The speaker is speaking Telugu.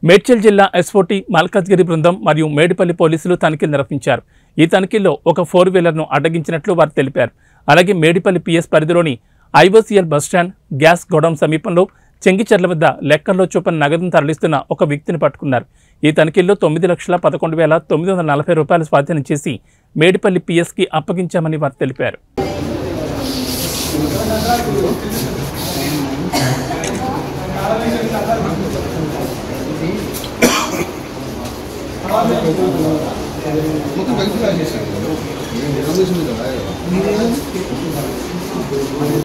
మేడ్చల్ జిల్లా ఎస్ఓటీ మల్కాజ్గిరి బృందం మరియు మేడిపల్లి పోలీసులు తనిఖీలు నిర్వహించారు ఈ తనిఖీల్లో ఒక ఫోర్ వీలర్ను అడ్డగించినట్లు వారు తెలిపారు అలాగే మేడిపల్లి పిఎస్ పరిధిలోని ఐఓసీఎల్ బస్టాండ్ గ్యాస్ గోడౌన్ సమీపంలో చెంగిచెర్ల వద్ద లెక్కల్లో చూపని నగదును తరలిస్తున్న ఒక వ్యక్తిని పట్టుకున్నారు ఈ తనిఖీల్లో తొమ్మిది లక్షల పదకొండు వేల తొమ్మిది వందల నలభై రూపాయలు స్వాధీనం చేసి మేడిపల్లి పిఎస్కి అప్పగించామని వారు తెలిపారు మొత్తం కలిసి రాసేసాను కదా. నేను నిర్ణయించింది కదా